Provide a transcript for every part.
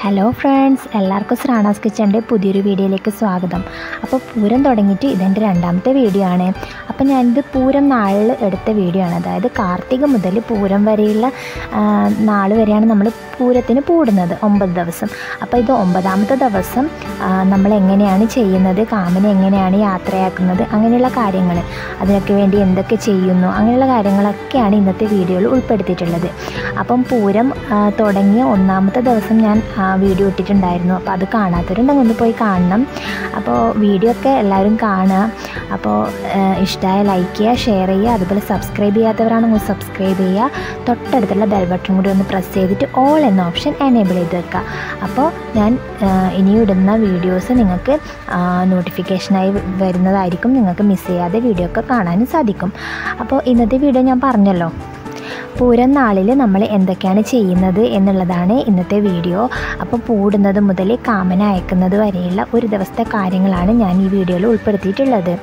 hello friends എല്ലാവർക്കും ശ്രാണാസ് കിച്ചൻ്റെ പുതിയൊരു വീഡിയോയിലേക്ക് സ്വാഗതം അപ്പോൾ പൂരം തുടങ്ങിയിട്ട് ഇതെൻ്റെ രണ്ടാമത്തെ വീഡിയോ ആണ് അപ്പോൾ ഞാനിത് പൂരം നാളിൽ എടുത്ത വീഡിയോ ആണ് അതായത് കാർത്തിക മുതൽ പൂരം വരെയുള്ള നാൾ വരെയാണ് നമ്മൾ പൂരത്തിന് കൂടുന്നത് ഒമ്പത് ദിവസം അപ്പോൾ ഇത് ഒമ്പതാമത്തെ ദിവസം ആ, നമ്മൾ എങ്ങനെയാണ് ചെയ്യുന്നത് കാമനെ എങ്ങനെയാണ് യാത്രയാക്കുന്നത് അങ്ങനെയുള്ള കാര്യങ്ങൾ അതിനൊക്കെ വേണ്ടി എന്തൊക്കെ ചെയ്യുന്നു അങ്ങനെയുള്ള കാര്യങ്ങളൊക്കെയാണ് ഇന്നത്തെ വീഡിയോയിൽ ഉൾപ്പെടുത്തിയിട്ടുള്ളത് അപ്പം പൂരം ആ, തുടങ്ങിയ ഒന്നാമത്തെ ദിവസം ഞാൻ ആ, വീഡിയോ ഇട്ടിട്ടുണ്ടായിരുന്നു അപ്പോൾ അത് കാണാത്തവരുണ്ടെങ്കിൽ ഒന്ന് പോയി കാണണം അപ്പോൾ വീഡിയോ ഒക്കെ എല്ലാവരും കാണുക അപ്പോൾ ഇഷ്ടമായ ലൈക്ക് ചെയ്യുക ഷെയർ ചെയ്യുക അതുപോലെ സബ്സ്ക്രൈബ് ചെയ്യാത്തവരാണെങ്കിൽ സബ്സ്ക്രൈബ് ചെയ്യുക തൊട്ടടുത്തുള്ള ബെൽ ബട്ടൺ കൂടി ഒന്ന് പ്രസ് ചെയ്തിട്ട് ഓൾ എന്ന ഓപ്ഷൻ എനേബിൾ ചെയ്ത് വെക്കുക അപ്പോൾ ഞാൻ ആ, ഇനിയും ഇടുന്ന വീഡിയോസ് നിങ്ങൾക്ക് നോട്ടിഫിക്കേഷനായി വരുന്നതായിരിക്കും നിങ്ങൾക്ക് മിസ് ചെയ്യാതെ വീഡിയോ ഒക്കെ കാണാനും സാധിക്കും അപ്പോൾ ഇന്നത്തെ വീഡിയോ ഞാൻ പറഞ്ഞല്ലോ പൂരം നാളിൽ നമ്മൾ എന്തൊക്കെയാണ് ചെയ്യുന്നത് എന്നുള്ളതാണ് ഇന്നത്തെ വീഡിയോ അപ്പോൾ പൂടുന്നത് മുതൽ കാമന അയക്കുന്നത് വരെയുള്ള ഒരു ദിവസത്തെ കാര്യങ്ങളാണ് ഞാൻ ഈ വീഡിയോയിൽ ഉൾപ്പെടുത്തിയിട്ടുള്ളത്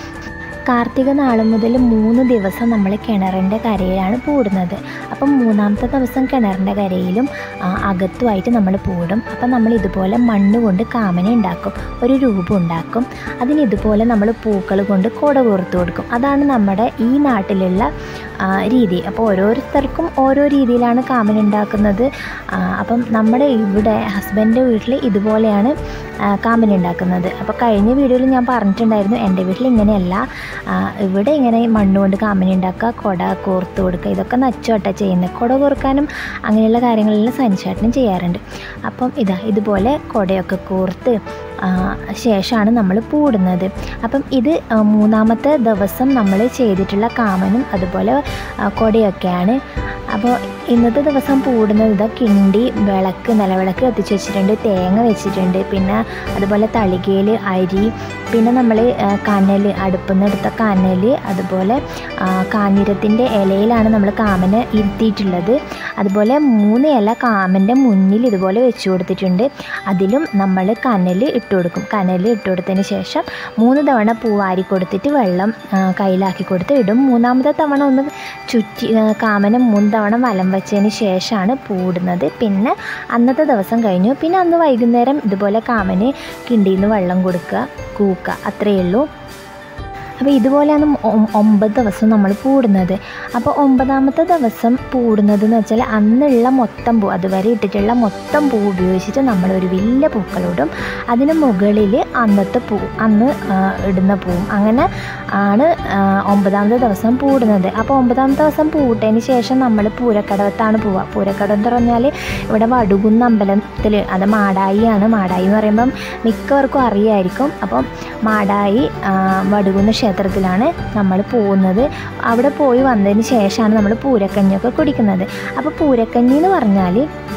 കാർത്തിക നാൾ മുതൽ മൂന്ന് ദിവസം നമ്മൾ കിണറിൻ്റെ കരയിലാണ് പൂടുന്നത് അപ്പം മൂന്നാമത്തെ ദിവസം കിണറിൻ്റെ കരയിലും ആ, അകത്തുമായിട്ട് നമ്മൾ പൂടും അപ്പം നമ്മൾ ഇതുപോലെ മണ്ണ് കൊണ്ട് കാമന ഉണ്ടാക്കും ഒരു രൂപം ഉണ്ടാക്കും അതിന് ഇതുപോലെ നമ്മൾ പൂക്കൾ കൊണ്ട് കുട കോർത്ത് കൊടുക്കും അതാണ് നമ്മുടെ ഈ നാട്ടിലുള്ള ആ, രീതി അപ്പോൾ ഓരോരുത്തർക്കും ഓരോ രീതിയിലാണ് കാമന ഉണ്ടാക്കുന്നത് ആ, അപ്പം നമ്മുടെ ഇവിടെ ഹസ്ബൻഡിൻ്റെ വീട്ടിൽ ഇതുപോലെയാണ് ആ, കാമന ഉണ്ടാക്കുന്നത് അപ്പോൾ കഴിഞ്ഞ വീഡിയോയിൽ ഞാൻ പറഞ്ഞിട്ടുണ്ടായിരുന്നു എൻ്റെ വീട്ടിൽ ഇങ്ങനെയല്ല ആ, ഇവിടെ ഇങ്ങനെ മണ്ണ് കൊണ്ട് കാമന ഉണ്ടാക്കുക കുട കോർത്ത് കൊടുക്കുക ഇതൊക്കെ നച്ചോട്ട ചെയ്യുന്നത് കുട കോർക്കാനും അങ്ങനെയുള്ള കാര്യങ്ങളെല്ലാം സനിച്ചേട്ടനും ചെയ്യാറുണ്ട് അപ്പം ഇതാ ഇതുപോലെ കുടയൊക്കെ കോർത്ത് ആ, ശേഷമാണ് നമ്മൾ പൂടുന്നത് അപ്പം ഇത് ആ, മൂന്നാമത്തെ ദിവസം നമ്മൾ ചെയ്തിട്ടുള്ള കാമനും അതുപോലെ ആ, കൊടയൊക്കെയാണ് അപ്പോൾ ഇന്നത്തെ ദിവസം പൂടുന്നത് ഇതാ കിണ്ടി വിളക്ക് നിലവിളക്ക് കത്തിച്ച് വെച്ചിട്ടുണ്ട് തേങ്ങ വെച്ചിട്ടുണ്ട് പിന്നെ അതുപോലെ തളികയിൽ അരി പിന്നെ നമ്മൾ കനൽ അടുപ്പിൽ നിന്ന് എടുത്ത കനൽ അതുപോലെ ആ, കാഞ്ഞിരത്തിൻ്റെ ഇലയിലാണ് നമ്മൾ കാമന് ഇരുത്തിയിട്ടുള്ളത് അതുപോലെ മൂന്ന് ഇല കാമൻ്റെ മുന്നിൽ ഇതുപോലെ വെച്ച് കൊടുത്തിട്ടുണ്ട് അതിലും നമ്മൾ കനൽ ഇട്ട് കൊടുക്കും കനൽ ഇട്ട് കൊടുത്തതിന് ശേഷം മൂന്ന് തവണ പൂ വാരി കൊടുത്തിട്ട് വെള്ളം ആ, കയ്യിലാക്കി കൊടുത്ത് ഇടും മൂന്നാമത്തെ തവണ ഒന്ന് ചുറ്റി ആ, കാമനെ മൂന്ന് തവണ വലം വെച്ചതിന് ശേഷമാണ് പൂടുന്നത് പിന്നെ അന്നത്തെ ദിവസം കഴിഞ്ഞു പിന്നെ അന്ന് വൈകുന്നേരം ഇതുപോലെ കാമന് കിണ്ടിയിൽ നിന്ന് വെള്ളം കൊടുക്കുക കൂക്കുക അത്രയേ ഉള്ളൂ അപ്പോൾ ഇതുപോലെയാണ് ഒ- ഒമ്പത് ദിവസം നമ്മൾ പൂടുന്നത് അപ്പോൾ ഒമ്പതാമത്തെ ദിവസം പൂടുന്നത് എന്ന് വെച്ചാൽ അന്നുള്ള മൊത്തം പൂ അതുവരെ ഇട്ടിട്ടുള്ള മൊത്തം പൂ ഉപയോഗിച്ചിട്ട് നമ്മൾ ഒരു വലിയ പൂക്കളിടും അതിന് മുകളിൽ അന്നത്തെ പൂ അന്ന് ആ, ഇടുന്ന പൂവും അങ്ങനെ ആണ് ആ, ഒമ്പതാമത്തെ ദിവസം പൂടുന്നത് അപ്പോൾ ഒമ്പതാമത്തെ ദിവസം പൂട്ടതിന് ശേഷം നമ്മൾ പൂരക്കടവത്താണ് പോവുക പൂരക്കടവ് എന്ന് പറഞ്ഞാൽ ഇവിടെ വടുകുന്ന അമ്പലത്തിൽ അത് മാടായിയാണ് മാടായി എന്ന് പറയുമ്പം മിക്കവർക്കും അറിയായിരിക്കും അപ്പം മാടായി ആ, വടുകുന്ന ക്ഷേത്രത്തിലാണ് നമ്മൾ പോകുന്നത് അവിടെ പോയി വന്നതിന് ശേഷമാണ് നമ്മൾ പൂരക്കഞ്ഞിയൊക്കെ കുടിക്കുന്നത് അപ്പോൾ പൂരക്കഞ്ഞി എന്ന് പറഞ്ഞാൽ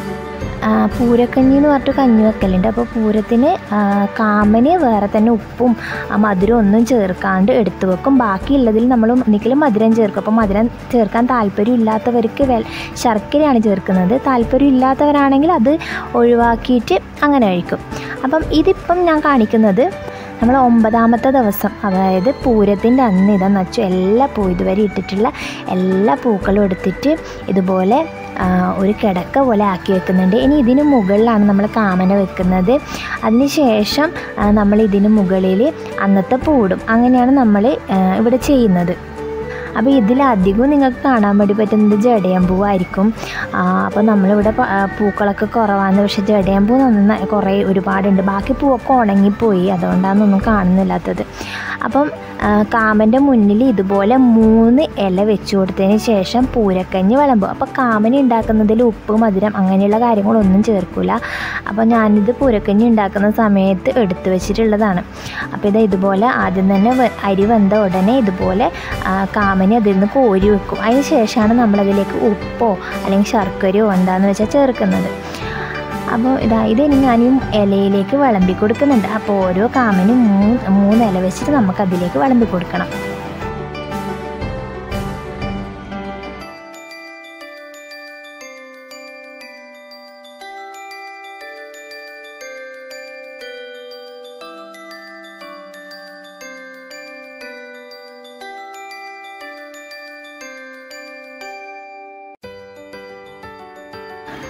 ആ, പൂരക്കഞ്ഞി എന്ന് പറഞ്ഞിട്ട് കഞ്ഞി വെക്കലുണ്ട് അപ്പോൾ പൂരത്തിന് ആ, കാമന് വേറെ തന്നെ ഉപ്പും ആ, മധുരം ഒന്നും ചേർക്കാണ്ട് എടുത്തു വെക്കും ബാക്കിയുള്ളതിൽ നമ്മൾ ഒന്നിക്കലും മധുരം ചേർക്കും അപ്പോൾ മധുരം ചേർക്കാൻ താല്പര്യം ഇല്ലാത്തവർക്ക് വെൽ ശർക്കരയാണ് ചേർക്കുന്നത് താല്പര്യം ഇല്ലാത്തവരാണെങ്കിൽ അത് ഒഴിവാക്കിയിട്ട് അങ്ങനെ കഴിക്കും അപ്പം ഇതിപ്പം ഞാൻ കാണിക്കുന്നത് നമ്മൾ ഒമ്പതാമത്തെ ദിവസം അതായത് പൂരത്തിൻ്റെ അന്ന് ഇതാ നച്ചു എല്ലാ പൂ ഇതുവരെ ഇട്ടിട്ടുള്ള എല്ലാ പൂക്കളും എടുത്തിട്ട് ഇതുപോലെ ആ, ഒരു കിടക്ക പോലെ ആക്കി വെക്കുന്നുണ്ട് ഇനി ഇതിന് മുകളിലാണ് നമ്മൾ കാമന വെക്കുന്നത് അതിന് ശേഷം ആ, നമ്മൾ ഇതിന് മുകളിൽ അന്നത്തെ പൂടും അങ്ങനെയാണ് നമ്മൾ ആ, ഇവിടെ ചെയ്യുന്നത് അപ്പോൾ ഇതിലധികവും നിങ്ങൾക്ക് കാണാൻ വേണ്ടി പറ്റുന്നത് ജടയമ്പൂവായിരിക്കും അപ്പോൾ നമ്മളിവിടെ പ- ആ, പൂക്കളൊക്കെ കുറവാണ് പക്ഷെ ജടയമ്പൂ നന്നായി കുറേ ഒരുപാടുണ്ട് ബാക്കി പൂവൊക്കെ ഉണങ്ങിപ്പോയി അതുകൊണ്ടാണ് ഒന്നും കാണുന്നില്ലാത്തത് അപ്പം ആ, കാമൻ്റെ മുന്നിൽ ഇതുപോലെ മൂന്ന് ഇല വെച്ച് കൊടുത്തതിന് ശേഷം പൂരക്കഞ്ഞി വിളമ്പും അപ്പോൾ കാമന് ഉണ്ടാക്കുന്നതിൽ ഉപ്പ് മധുരം അങ്ങനെയുള്ള കാര്യങ്ങളൊന്നും ചേർക്കില്ല അപ്പോൾ ഞാനിത് പൂരക്കഞ്ഞി ഉണ്ടാക്കുന്ന സമയത്ത് എടുത്തു വെച്ചിട്ടുള്ളതാണ് അപ്പോൾ ഇത് ഇതുപോലെ ആദ്യം തന്നെ വെ- അരി വെന്ത ഉടനെ ഇതുപോലെ ആ, കാമന് അതിൽ നിന്ന് കോരി വെക്കും അതിന് ശേഷമാണ് നമ്മളതിലേക്ക് ഉപ്പോ അല്ലെങ്കിൽ ശർക്കരയോ എന്താണെന്ന് വെച്ചാൽ ചേർക്കുന്നത് അപ്പോൾ ഇതാ ഇതിനി ഞാനും ഇലയിലേക്ക് വിളമ്പി കൊടുക്കുന്നുണ്ട് അപ്പോൾ ഓരോ കാമനും മൂന്ന് മൂന്ന് ഇല വെച്ചിട്ട് നമുക്ക് അതിലേക്ക് വിളമ്പി കൊടുക്കണം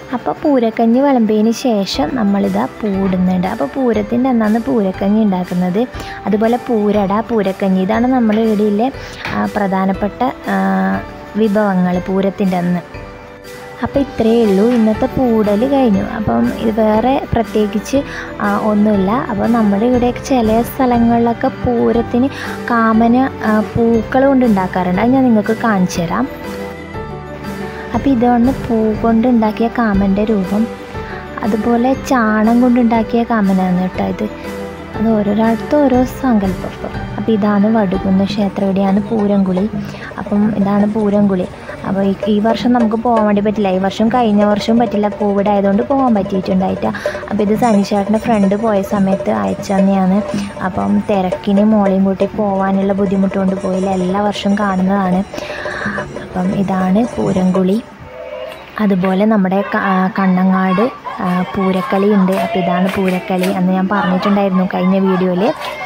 അപ്പോൾ പൂരക്കഞ്ഞി വിളമ്പിയതിന് ശേഷം നമ്മളിതാ പൂടുന്നുണ്ട് അപ്പോൾ പൂരത്തിൻ്റെ അന്നാണ് പൂരക്കഞ്ഞി ഉണ്ടാക്കുന്നത് അതുപോലെ പൂരട പൂരക്കഞ്ഞി ഇതാണ് നമ്മുടെ ഇടയിലെ ആ, പ്രധാനപ്പെട്ട വിഭവങ്ങൾ പൂരത്തിൻ്റെ അന്ന് അപ്പോൾ ഇത്രയേ ഉള്ളൂ ഇന്നത്തെ പൂടൽ കഴിഞ്ഞു അപ്പം ഇത് വേറെ പ്രത്യേകിച്ച് ആ, ഒന്നുമില്ല അപ്പോൾ നമ്മുടെ ഇവിടെ ചില സ്ഥലങ്ങളിലൊക്കെ പൂരത്തിന് കാമന ആ, പൂക്കൾ കൊണ്ട് ഉണ്ടാക്കാറുണ്ട് അത് ഞാൻ നിങ്ങൾക്ക് കാണിച്ചു തരാം അപ്പോൾ ഇതാണ് പൂ കൊണ്ട് ഉണ്ടാക്കിയ കാമൻ്റെ രൂപം അതുപോലെ ചാണം കൊണ്ടുണ്ടാക്കിയ കാമനാണ് കേട്ടോ ഇത് അത് ഓരോരാളത്ത് ഓരോ സങ്കല്പം അപ്പോൾ ഇതാണ് വടുകുന്ന ക്ഷേത്രം ഇവിടെയാണ് പൂരംകുളി അപ്പം ഇതാണ് പൂരംകുളി അപ്പോൾ ഈ ഈ വർഷം നമുക്ക് പോകാൻ വേണ്ടി പറ്റില്ല ഈ വർഷം കഴിഞ്ഞ വർഷവും പറ്റില്ല കോവിഡ് ആയതുകൊണ്ട് പോകാൻ പറ്റിയിട്ടുണ്ടായിട്ട അപ്പോൾ ഇത് സനിച്ചേട്ടൻ്റെ ഫ്രണ്ട് പോയ സമയത്ത് അയച്ചു തന്നെയാണ് അപ്പം തിരക്കിന് മോളെയും കൂട്ടി പോകാനുള്ള ബുദ്ധിമുട്ട് കൊണ്ട് പോയില്ല എല്ലാ വർഷവും കാണുന്നതാണ് അപ്പം ഇതാണ് പൂരംകുളി അതുപോലെ നമ്മുടെ ക- ആ, കണ്ണങ്ങാട് ആ, പൂരക്കളി ഉണ്ട് അപ്പോൾ ഇതാണ് പൂരക്കളി അന്ന് ഞാൻ പറഞ്ഞിട്ടുണ്ടായിരുന്നു കഴിഞ്ഞ വീഡിയോയിൽ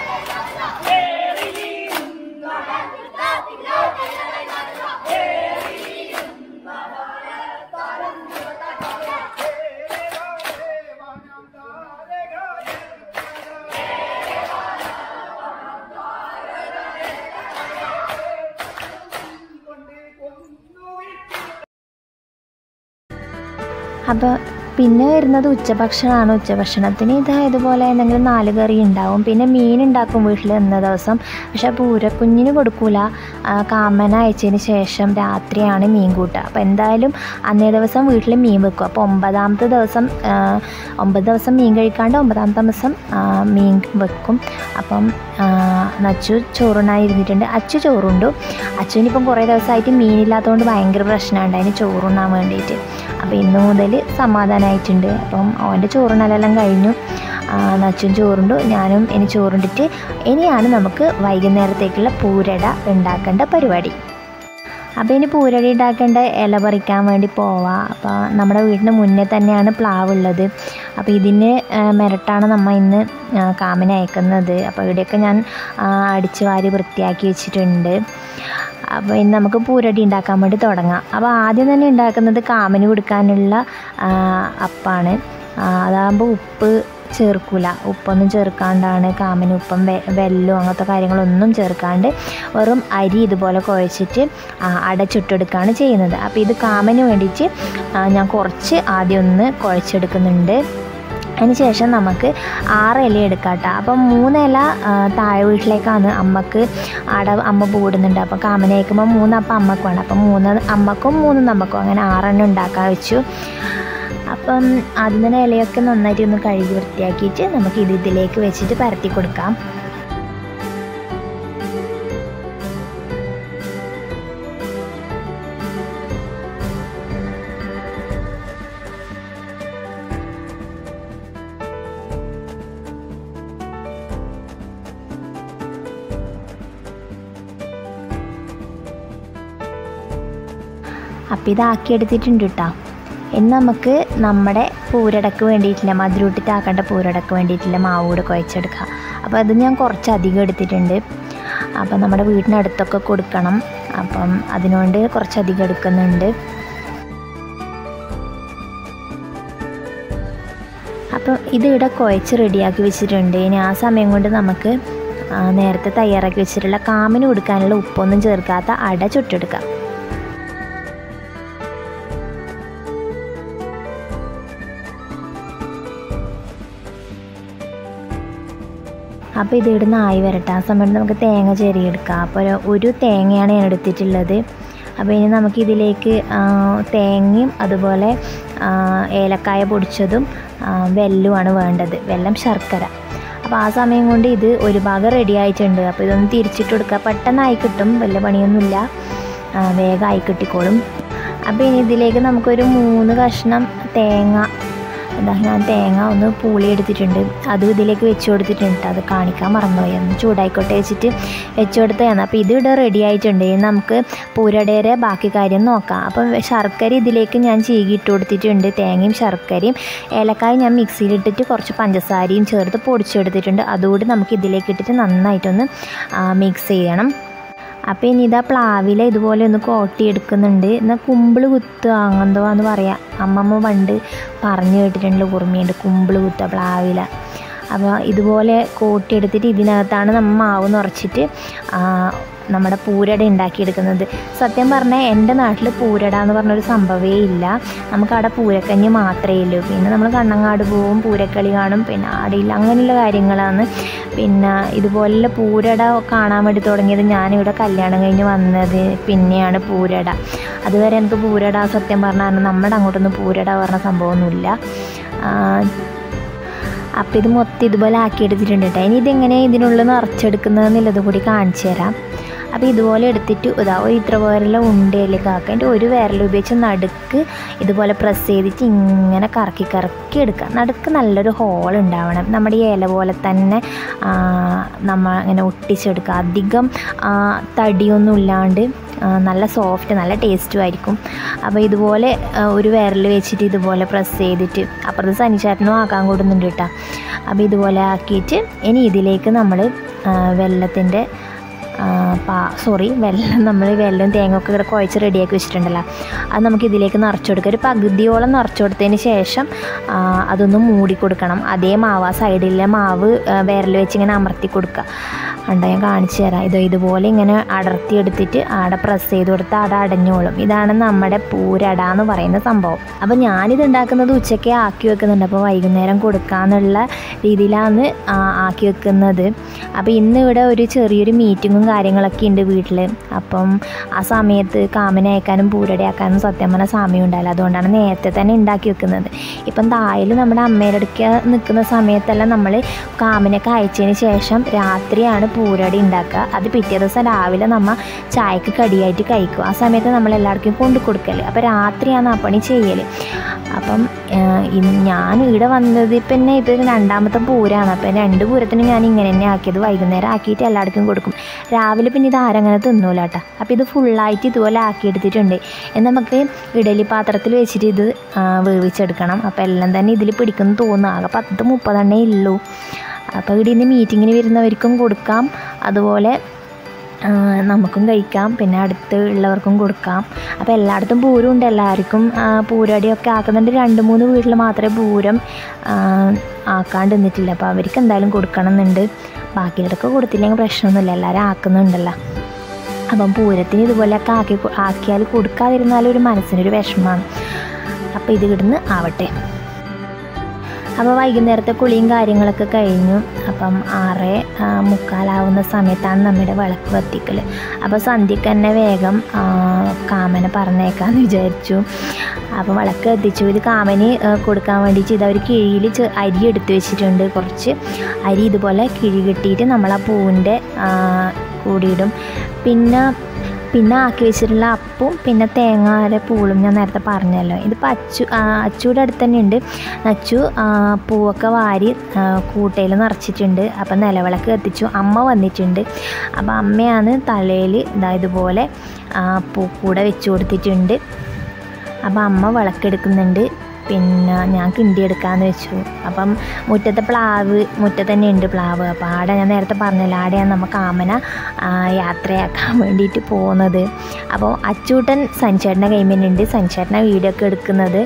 അപ്പോൾ പിന്നെ വരുന്നത് ഉച്ചഭക്ഷണമാണ് ഉച്ചഭക്ഷണത്തിന് ഇതാ ഇതുപോലെ എന്തെങ്കിലും നാല് കറി ഉണ്ടാവും പിന്നെ മീൻ ഉണ്ടാക്കും വീട്ടിൽ ഇന്ന ദിവസം പക്ഷെ പൂരക്കുഞ്ഞിന് കൊടുക്കൂല ആ, കാമന അയച്ചതിന് ശേഷം രാത്രിയാണ് മീൻ കൂട്ടുക അപ്പോൾ എന്തായാലും അന്നേ ദിവസം വീട്ടിൽ മീൻ വെക്കും അപ്പോൾ ഒമ്പതാമത്തെ ദിവസം ആ, ഒമ്പത് ദിവസം മീൻ കഴിക്കാണ്ട് ഒമ്പതാമത്തെ ദിവസം ആ, മീൻ വെക്കും അപ്പം ആ, നച്ചു ചോറുണ്ണാൻ ഇരുന്നിട്ടുണ്ട് അച്ചു ചോറുണ്ടു അച്ചുവിനിപ്പം കുറേ ദിവസമായിട്ട് മീനില്ലാത്തതുകൊണ്ട് ഭയങ്കര പ്രശ്നമുണ്ട് അതിന് ചോറുണ്ണാൻ വേണ്ടിയിട്ട് അപ്പോൾ ഇന്ന് മുതൽ സമാധാനമായിട്ടുണ്ട് അപ്പം അവൻ്റെ ചോറുണ്ണലെല്ലാം കഴിഞ്ഞു ആ, നച്ചും ചോറുണ്ടു ഞാനും ഇനി ചോറുണ്ടിട്ട് ഇനിയാണ് നമുക്ക് വൈകുന്നേരത്തേക്കുള്ള പൂരട ഉണ്ടാക്കേണ്ട പരിപാടി അപ്പോൾ ഇനി പൂരടി ഉണ്ടാക്കേണ്ട ഇല പറിക്കാൻ വേണ്ടി പോവാം അപ്പോൾ നമ്മുടെ വീടിന് മുന്നേ തന്നെയാണ് പ്ലാവ് ഉള്ളത് അപ്പോൾ ഇതിന് ആ, മെരട്ടാണ് നമ്മൾ ഇന്ന് ആ, കാമിന് അയക്കുന്നത് അപ്പോൾ ഇവിടെയൊക്കെ ഞാൻ ആ, അടിച്ച് വാരി വൃത്തിയാക്കി വെച്ചിട്ടുണ്ട് അപ്പോൾ ഇനി നമുക്ക് പൂരടി ഉണ്ടാക്കാൻ വേണ്ടി തുടങ്ങാം അപ്പോൾ ആദ്യം തന്നെ ഉണ്ടാക്കുന്നത് കാമിന് കൊടുക്കാനുള്ള ആ, അപ്പാണ് ആ, അതാകുമ്പോൾ ഉപ്പ് ചേർക്കൂല ഉപ്പൊന്നും ചേർക്കാണ്ടാണ് കാമിന് ഉപ്പും വെ വെല്ലവും അങ്ങനത്തെ കാര്യങ്ങളൊന്നും ചേർക്കാണ്ട് വെറും അരി ഇതുപോലെ കുഴച്ചിട്ട് ആ, അടച്ചിട്ടെടുക്കുകയാണ് ചെയ്യുന്നത് അപ്പോൾ ഇത് കാമിന് വേണ്ടിയിട്ട് ആ, ഞാൻ കുറച്ച് ആദ്യം ഒന്ന് കുഴച്ചെടുക്കുന്നുണ്ട് അതിനുശേഷം നമുക്ക് ആറ് ഇല എടുക്കാം കേട്ടോ അപ്പം മൂന്നില ആ, താഴെ വീട്ടിലേക്കാണ് അമ്മക്ക് അവിടെ അമ്മ കൂടുന്നുണ്ട് അപ്പോൾ കാമന അയക്കുമ്പോൾ മൂന്നപ്പം അമ്മക്ക് വേണം അപ്പം മൂന്ന് അമ്മക്കും മൂന്ന് നമ്മക്കും അങ്ങനെ ആറെണ്ണം ഉണ്ടാക്കാൻ വെച്ചു അപ്പം ആദ്യം തന്നെ ഇലയൊക്കെ നന്നായിട്ട് ഒന്ന് കഴുകി വൃത്തിയാക്കിയിട്ട് നമുക്ക് ഇത് ഇതിലേക്ക് വെച്ചിട്ട് പരത്തി കൊടുക്കാം അപ്പം ഇതാക്കിയെടുത്തിട്ടുണ്ട് കേട്ടോ ഇനി നമുക്ക് നമ്മുടെ പൂരടക്ക് വേണ്ടിയിട്ടില്ല മധുരൂട്ടിത്താക്കേണ്ട പൂരടക്ക് വേണ്ടിയിട്ടില്ല മാവ് കൂടെ കുഴച്ചെടുക്കുക അപ്പോൾ അത് ഞാൻ കുറച്ച് അധികം എടുത്തിട്ടുണ്ട് അപ്പം നമ്മുടെ വീടിനടുത്തൊക്കെ കൊടുക്കണം അപ്പം അതിനുകൊണ്ട് കുറച്ചധികം എടുക്കുന്നുണ്ട് അപ്പം ഇത് ഇവിടെ കുഴച്ച് റെഡിയാക്കി വെച്ചിട്ടുണ്ട് ഇനി ആ സമയം കൊണ്ട് നമുക്ക് ആ, നേരത്തെ തയ്യാറാക്കി വെച്ചിട്ടുള്ള കാമിന് കൊടുക്കാനുള്ള ഉപ്പൊന്നും ചേർക്കാത്ത അട ചുട്ടെടുക്കാം അപ്പോൾ ഇത് ഇവിടുന്ന് ആയി വരട്ടെ ആ സമയത്ത് നമുക്ക് തേങ്ങ ചെറിയെടുക്കാം അപ്പോൾ ഒരു- ഒരു തേങ്ങയാണ് ഞാൻ എടുത്തിട്ടുള്ളത് അപ്പോൾ ഇനി നമുക്ക് ഇതിലേക്ക് ആ, തേങ്ങയും അതുപോലെ ആ, ഏലക്കായ പൊടിച്ചതും ആ, വെല്ലവുമാണ് വേണ്ടത് വെല്ലം ശർക്കര അപ്പോൾ ആ സമയം കൊണ്ട് ഇത് ഒരു ഭാഗം റെഡി ആയിട്ടുണ്ട് അപ്പോൾ ഇതൊന്ന് തിരിച്ചിട്ട് കൊടുക്കുക പെട്ടെന്നായി കിട്ടും വലിയ പണിയൊന്നുമില്ല ആ, വേഗം ആയി കിട്ടിക്കോളും അപ്പോൾ ഇനി ഇതിലേക്ക് നമുക്കൊരു മൂന്ന് കഷ്ണം തേങ്ങ എന്താ ഞാൻ തേങ്ങ ഒന്ന് പൂളി എടുത്തിട്ടുണ്ട് അതും ഇതിലേക്ക് വെച്ച് കൊടുത്തിട്ടുണ്ട് അത് കാണിക്കാൻ മറന്നുപോയി ഒന്ന് ചൂടായിക്കോട്ടെ വെച്ചിട്ട് വെച്ച് കൊടുത്തതാണ് അപ്പോൾ ഇത് ഇവിടെ റെഡി ആയിട്ടുണ്ട് ഇനി നമുക്ക് പൂരടയുടെ ബാക്കി കാര്യം നോക്കാം അപ്പം ശർക്കര ഇതിലേക്ക് ഞാൻ ചീകി ഇട്ട് കൊടുത്തിട്ടുണ്ട് തേങ്ങയും ശർക്കരയും ഏലക്കായ ഞാൻ മിക്സിയിലിട്ടിട്ട് കുറച്ച് പഞ്ചസാരയും ചേർത്ത് പൊടിച്ചെടുത്തിട്ടുണ്ട് അതുകൂടി നമുക്ക് ഇതിലേക്ക് ഇട്ടിട്ട് നന്നായിട്ടൊന്ന് മിക്സ് ചെയ്യണം അപ്പോൾ ഇനി ഇതാ പ്ലാവില ഇതുപോലെ ഒന്ന് കോട്ടി എടുക്കുന്നുണ്ട് എന്നാൽ കുമ്പിൾ കുത്തുക അങ്ങനെന്തോ എന്ന് പറയാം അമ്മമ്മ പണ്ട് പറഞ്ഞു കേട്ടിട്ടുണ്ട് ഓർമ്മയുണ്ട് കുമ്പിൾ കുത്തുക പ്ലാവില അപ്പോൾ ഇതുപോലെ കോട്ടിയെടുത്തിട്ട് ഇതിനകത്താണ് നമ്മൾ മാവ് നിറച്ചിട്ട് ആ, നമ്മുടെ പൂരട ഉണ്ടാക്കിയെടുക്കുന്നത് സത്യം പറഞ്ഞാൽ എൻ്റെ നാട്ടിൽ പൂരട എന്ന് പറഞ്ഞൊരു സംഭവമേ ഇല്ല നമുക്ക് അവിടെ പൂരക്കഞ്ഞി മാത്രമേ ഉള്ളൂ പിന്നെ നമ്മൾ കണ്ണങ്ങാട് പോവും പൂരക്കളി കാണും പിന്നെ ആടിയില്ല അങ്ങനെയുള്ള കാര്യങ്ങളാണ് പിന്നെ ഇതുപോലുള്ള പൂരട കാണാൻ വേണ്ടി തുടങ്ങിയത് ഞാനിവിടെ കല്യാണം കഴിഞ്ഞ് വന്നത് പിന്നെയാണ് പൂരട അതുവരെ എനിക്ക് പൂരട സത്യം പറഞ്ഞാൽ നമ്മുടെ അങ്ങോട്ടൊന്നും പൂരട പറഞ്ഞ സംഭവമൊന്നുമില്ല ആ, അപ്പം ഇത് മൊത്തം ഇതുപോലെ ആക്കിയെടുത്തിട്ടുണ്ട് കേട്ടോ ഇനി ഇതെങ്ങനെ ഇതിനുള്ളിൽ നിറച്ചെടുക്കുന്നതെന്നുള്ളത് കൂടി കാണിച്ചു തരാം അപ്പോൾ ഇതുപോലെ എടുത്തിട്ട് ഇതാ ഒരു ഇത്ര പോലുള്ള ഉണ്ടയിലേക്ക് ആക്കുക അതിൻ്റെ ഒരു വിരൽ ഉപയോഗിച്ച് നടുക്ക് ഇതുപോലെ പ്രസ് ചെയ്തിട്ട് ഇങ്ങനെ കറക്കി കറക്കി എടുക്കുക നടുക്ക് നല്ലൊരു ഹോൾ ഉണ്ടാവണം നമ്മുടെ ഈ ഇല പോലെ തന്നെ ആ, നമ്മൾ ഇങ്ങനെ ഒട്ടിച്ചെടുക്കുക അധികം ആ, തടിയൊന്നും ഇല്ലാണ്ട് ആ, നല്ല സോഫ്റ്റ് നല്ല ടേസ്റ്റും ആയിരിക്കും അപ്പോൾ ഇതുപോലെ ആ, ഒരു വിരൽ വെച്ചിട്ട് ഇതുപോലെ പ്രസ് ചെയ്തിട്ട് അപ്പുറത്ത് സനിചാരനും ആക്കാൻ കൊടുക്കുന്നുണ്ട് കേട്ടോ അപ്പോൾ ഇതുപോലെ ആക്കിയിട്ട് ഇനി ഇതിലേക്ക് നമ്മൾ വെള്ളത്തിൻ്റെ പാ സോറി വെള്ളം നമ്മൾ വെള്ളം തേങ്ങ ഒക്കെ ഇവിടെ കുഴച്ച് റെഡിയാക്കി വെച്ചിട്ടുണ്ടല്ലോ അത് നമുക്ക് ഇതിലേക്ക് നിറച്ച് കൊടുക്കുക ഒരു പകുതിയോളം നിറച്ച് കൊടുത്തതിന് ശേഷം ആ, അതൊന്ന് മൂടി കൊടുക്കണം അതേ മാവ് ആ സൈഡിലെ മാവ് വിരൽ വെച്ച് ഇങ്ങനെ അമർത്തി കൊടുക്കുക കണ്ടോ ഞാൻ കാണിച്ചു തരാം ഇത് ഇതുപോലെ ഇങ്ങനെ അടർത്തി എടുത്തിട്ട് ആടെ പ്രസ് ചെയ്ത് കൊടുത്താൽ അത് അടഞ്ഞോളും ഇതാണ് നമ്മുടെ പൂരട എന്ന് പറയുന്ന സംഭവം അപ്പോൾ ഞാനിത് ഉണ്ടാക്കുന്നത് ഉച്ചയ്ക്ക് ആക്കി വെക്കുന്നുണ്ട് അപ്പോൾ വൈകുന്നേരം കൊടുക്കാന്നുള്ള രീതിയിലാണ് ആ, ആക്കി വെക്കുന്നത് അപ്പോൾ ഇന്ന് ഇവിടെ ഒരു ചെറിയൊരു മീറ്റിങ്ങും കാര്യങ്ങളൊക്കെ ഉണ്ട് വീട്ടിൽ അപ്പം ആ സമയത്ത് കാമനെ അയക്കാനും പൂരടയാക്കാനും സത്യം പറഞ്ഞാൽ സമയം ഉണ്ടാവില്ല അതുകൊണ്ടാണ് നേരത്തെ തന്നെ ഉണ്ടാക്കി വെക്കുന്നത് ഇപ്പം തായിൽ നമ്മുടെ അമ്മയുടെ അടുക്ക നിൽക്കുന്ന സമയത്തെല്ലാം നമ്മൾ കാമിനൊക്കെ അയച്ചതിന് ശേഷം രാത്രിയാണ് പൂരടി ഉണ്ടാക്കുക അത് പിറ്റേ ദിവസം രാവിലെ നമ്മൾ ചായക്ക് കടിയായിട്ട് കഴിക്കും ആ സമയത്ത് നമ്മൾ എല്ലാവർക്കും കൊണ്ടു കൊടുക്കല് അപ്പോൾ രാത്രിയാണ് ആ പണി ചെയ്യൽ അപ്പം ഏഹ്, ഇന്ന് ഞാൻ ഇവിടെ വന്നത് പിന്നെ ഇത് രണ്ടാമത്തെ പൂരമാണ് അപ്പം രണ്ട് പൂരത്തിന് ഞാൻ ഇങ്ങനെ തന്നെ ആക്കിയത് വൈകുന്നേരം ആക്കിയിട്ട് എല്ലാവർക്കും കൊടുക്കും രാവിലെ പിന്നെ ഇത് ആരങ്ങനെ തിന്നൂല കേട്ടോ അപ്പോൾ ഇത് ഫുള്ളായിട്ട് ഇതുപോലെ ആക്കിയെടുത്തിട്ടുണ്ട് എന്ന് നമുക്ക് ഇഡലി പാത്രത്തിൽ വെച്ചിട്ട് ഇത് ആ, വേവിച്ചെടുക്കണം അപ്പോൾ എല്ലാം തന്നെ ഇതിൽ പിടിക്കുന്നു തോന്നുന്നു ആകെ പത്ത് മുപ്പതെണ്ണേ ഉള്ളൂ അപ്പോൾ ഇവിടെ ഇന്ന് മീറ്റിങ്ങിന് വരുന്നവർക്കും കൊടുക്കാം അതുപോലെ ആ, നമുക്കും കഴിക്കാം പിന്നെ അടുത്ത് ഉള്ളവർക്കും കൊടുക്കാം അപ്പോൾ എല്ലായിടത്തും പൂരം ഉണ്ട് എല്ലാവർക്കും ആ, പൂരടിയൊക്കെ ആക്കുന്നുണ്ട് രണ്ട് മൂന്ന് വീട്ടിൽ മാത്രമേ പൂരം ആ, ആക്കാണ്ട് നിന്നിട്ടില്ല അപ്പോൾ അവർക്ക് എന്തായാലും കൊടുക്കണം എന്നുണ്ട് ബാക്കിയുള്ളവർക്ക് കൊടുത്തില്ലെങ്കിൽ പ്രശ്നമൊന്നുമില്ല എല്ലാവരും ആക്കുന്നുണ്ടല്ലോ അപ്പം പൂരത്തിന് ഇതുപോലെയൊക്കെ ആക്കി കൊ- ആക്കിയാൽ കൊടുക്കാതിരുന്നാലും ഒരു മനസ്സിനൊരു വിഷമമാണ് അപ്പോൾ ഇത് ഇവിടുന്ന് ആവട്ടെ അപ്പോൾ വൈകുന്നേരത്തെ കുളിയും കാര്യങ്ങളൊക്കെ കഴിഞ്ഞു അപ്പം ആറ് ആ, മുക്കാലാവുന്ന സമയത്താണ് നമ്മുടെ വിളക്ക് കത്തിക്കൽ അപ്പോൾ സന്ധ്യക്ക് തന്നെ വേഗം ആ, കാമനെ പറഞ്ഞേക്കാന്ന് വിചാരിച്ചു അപ്പോൾ വിളക്ക് കത്തിച്ചു ഇത് കാമന് ആ, കൊടുക്കാൻ വേണ്ടിയിട്ട് ഇത് അവർ കിഴിയിൽ ചെ- അരി എടുത്തു വെച്ചിട്ടുണ്ട് കുറച്ച് അരി ഇതുപോലെ കിഴി കെട്ടിയിട്ട് നമ്മൾ ആ പൂവിൻ്റെ കൂടിയിടും പിന്നെ പിന്നെ ആക്കി വെച്ചിട്ടുള്ള അപ്പവും പിന്നെ തേങ്ങാരെ പൂളും ഞാൻ നേരത്തെ പറഞ്ഞല്ലോ ഇതിപ്പോൾ അച്ചു ആ, അച്ചുയുടെ അടുത്ത് തന്നെ ഉണ്ട് അച്ചു ആ, പൂവൊക്കെ വാരി കൂട്ടയിൽ നിറച്ചിട്ടുണ്ട് അപ്പം നിലവിളക്ക് കത്തിച്ചു അമ്മ വന്നിട്ടുണ്ട് അപ്പം അമ്മയാണ് തലയിൽ ഇതാ ഇതുപോലെ ആ, പൂക്കൂട വെച്ച് കൊടുത്തിട്ടുണ്ട് അപ്പം അമ്മ വിളക്കെടുക്കുന്നുണ്ട് പിന്നെ ഞാൻ കിണ്ടി എടുക്കാമെന്ന് വെച്ചു അപ്പം മുറ്റത്തെ പ്ലാവ് മുറ്റത്ത് തന്നെ ഉണ്ട് പ്ലാവ് അപ്പോൾ ആടെ ഞാൻ നേരത്തെ പറഞ്ഞല്ലോ ആടെയാണ് നമ്മൾ കാമന ആ, യാത്രയാക്കാൻ വേണ്ടിയിട്ട് പോകുന്നത് അപ്പോൾ അച്ചൂട്ടൻ സഞ്ചേട്ടൻ്റെ കൈമേലുണ്ട് സഞ്ചേട്ടനെ വീഡിയോ ഒക്കെ എടുക്കുന്നത്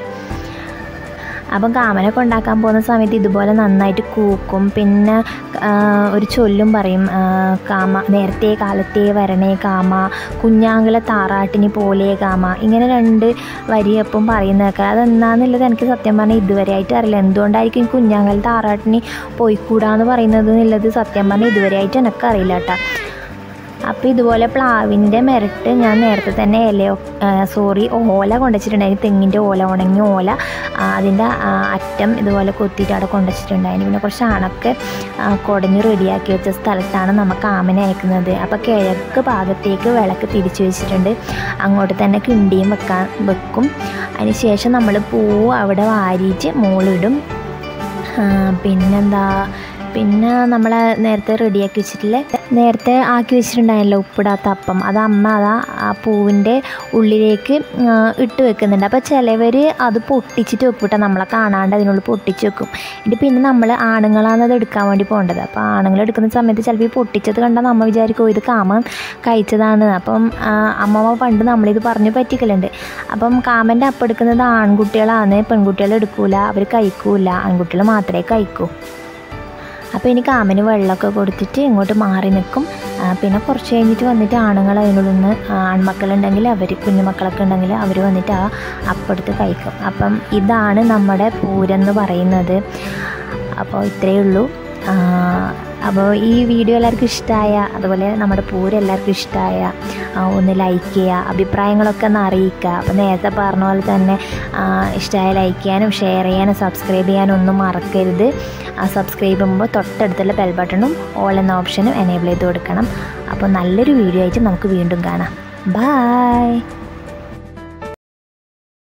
അപ്പം കാമനെ കൊണ്ടാക്കാൻ പോകുന്ന സമയത്ത് ഇതുപോലെ നന്നായിട്ട് കൂക്കും പിന്നെ ആ, ഒരു ചൊല്ലും പറയും ആ, കാമ നേരത്തെ കാലത്തെ വരണേ കാമ കുഞ്ഞാങ്കളെ താറാട്ടിനി പോലെ കാമ ഇങ്ങനെ രണ്ട് വരി അപ്പം പറയുന്നതൊക്കെ അതെന്താന്നുള്ളത് എനിക്ക് സത്യം പറഞ്ഞാൽ ഇതുവരെ ആയിട്ട് അറിയില്ല എന്തുകൊണ്ടായിരിക്കും ഈ കുഞ്ഞാങ്കൽ താറാട്ടിനി പോയിക്കൂടാന്ന് പറയുന്നത് എന്നുള്ളത് സത്യം പറഞ്ഞാൽ ഇതുവരെ ആയിട്ട് എനിക്ക് അറിയില്ല കേട്ടോ അപ്പോൾ ഇതുപോലെ പ്ലാവിൻ്റെ മെരട്ട് ഞാൻ നേരത്തെ തന്നെ ഇലയോ സോറി ഓല കൊണ്ടുവച്ചിട്ടുണ്ടായിരുന്നു തെങ്ങിൻ്റെ ഓല ഉണങ്ങിയ ഓല ആ, അതിൻ്റെ ആ, അറ്റം ഇതുപോലെ കൊത്തിയിട്ട് അവിടെ കൊണ്ടുവച്ചിട്ടുണ്ടായിരുന്നു പിന്നെ കുറച്ച് അണക്ക് ആ, കുടഞ്ഞ് റെഡിയാക്കി വെച്ച സ്ഥലത്താണ് നമുക്ക് ആമനെ അയക്കുന്നത് അപ്പോൾ കിഴക്ക് ഭാഗത്തേക്ക് വിളക്ക് തിരിച്ചു വെച്ചിട്ടുണ്ട് അങ്ങോട്ട് തന്നെ കിണ്ടിയും വെക്കാൻ വെക്കും അതിന് ശേഷം നമ്മൾ പൂവ് അവിടെ വാരിയിട്ട് മുകളിടും ആ, പിന്നെന്താ പിന്നെ നമ്മൾ നേരത്തെ റെഡിയാക്കി വെച്ചിട്ടില്ലേ നേരത്തെ ആക്കി വെച്ചിട്ടുണ്ടായല്ലോ ഉപ്പിടാത്ത അപ്പം അത് അമ്മ അതാ ആ പൂവിൻ്റെ ഉള്ളിലേക്ക് ആ, ഇട്ട് വെക്കുന്നുണ്ട് അപ്പോൾ ചിലവർ അത് പൊട്ടിച്ചിട്ട് വെക്കൂട്ടോ നമ്മളെ കാണാണ്ട് അതിനുള്ളിൽ പൊട്ടിച്ച് വെക്കും ഇത് പിന്നെ നമ്മൾ ആണുങ്ങളാണ് അത് എടുക്കാൻ വേണ്ടി പോകേണ്ടത് അപ്പോൾ ആണുങ്ങൾ എടുക്കുന്ന സമയത്ത് ചിലപ്പോൾ ഈ പൊട്ടിച്ചത് കണ്ടാൽ നമ്മൾ വിചാരിക്കും "ഓ, ഇത് കാമൻ കഴിച്ചതാണ് അപ്പം ആ, അമ്മമ്മ പണ്ട് നമ്മളിത് പറഞ്ഞു പറ്റിക്കലുണ്ട് അപ്പം കാമൻ്റെ അപ്പം എടുക്കുന്നത് ആൺകുട്ടികളാണ് പെൺകുട്ടികൾ എടുക്കൂല അവർ കഴിക്കൂല ആൺകുട്ടികൾ മാത്രമേ കഴിക്കൂ അപ്പോൾ എനിക്ക് കാമന് വെള്ളമൊക്കെ കൊടുത്തിട്ട് ഇങ്ങോട്ട് മാറി നിൽക്കും ആ, പിന്നെ കുറച്ച് കഴിഞ്ഞിട്ട് വന്നിട്ട് ആണുങ്ങൾ അതിനുള്ളിൽ നിന്ന് ആൺമക്കളുണ്ടെങ്കിൽ അവർ കുഞ്ഞുമക്കളൊക്കെ ഉണ്ടെങ്കിൽ അവർ വന്നിട്ട് ആ അപ്പെടുത്ത് കഴിക്കും അപ്പം ഇതാണ് നമ്മുടെ പൂരം എന്ന് പറയുന്നത് അപ്പോൾ ഇത്രയേ ഉള്ളൂ ആ, അപ്പോൾ ഈ വീഡിയോ എല്ലാവർക്കും ഇഷ്ടമായ അതുപോലെ നമ്മുടെ പൂരം എല്ലാവർക്കും ഇഷ്ടമായ ഒന്ന് ലൈക്ക് ചെയ്യുക അഭിപ്രായങ്ങളൊക്കെ ഒന്ന് അറിയിക്കുക അപ്പോൾ നേരത്തെ പറഞ്ഞ പോലെ തന്നെ ഇഷ്ടമായ ലൈക്ക് ചെയ്യാനും ഷെയർ ചെയ്യാനും സബ്സ്ക്രൈബ് ചെയ്യാനും ഒന്നും മറക്കരുത് ആ സബ്സ്ക്രൈബ് ചെയ്യുമ്പോൾ തൊട്ടടുത്തുള്ള ബെൽ ബട്ടണും ഓൾ എന്ന ഓപ്ഷനും എനേബിൾ ചെയ്ത് കൊടുക്കണം അപ്പോൾ നല്ലൊരു വീഡിയോ ആയിട്ട് നമുക്ക് വീണ്ടും കാണാം ബായ്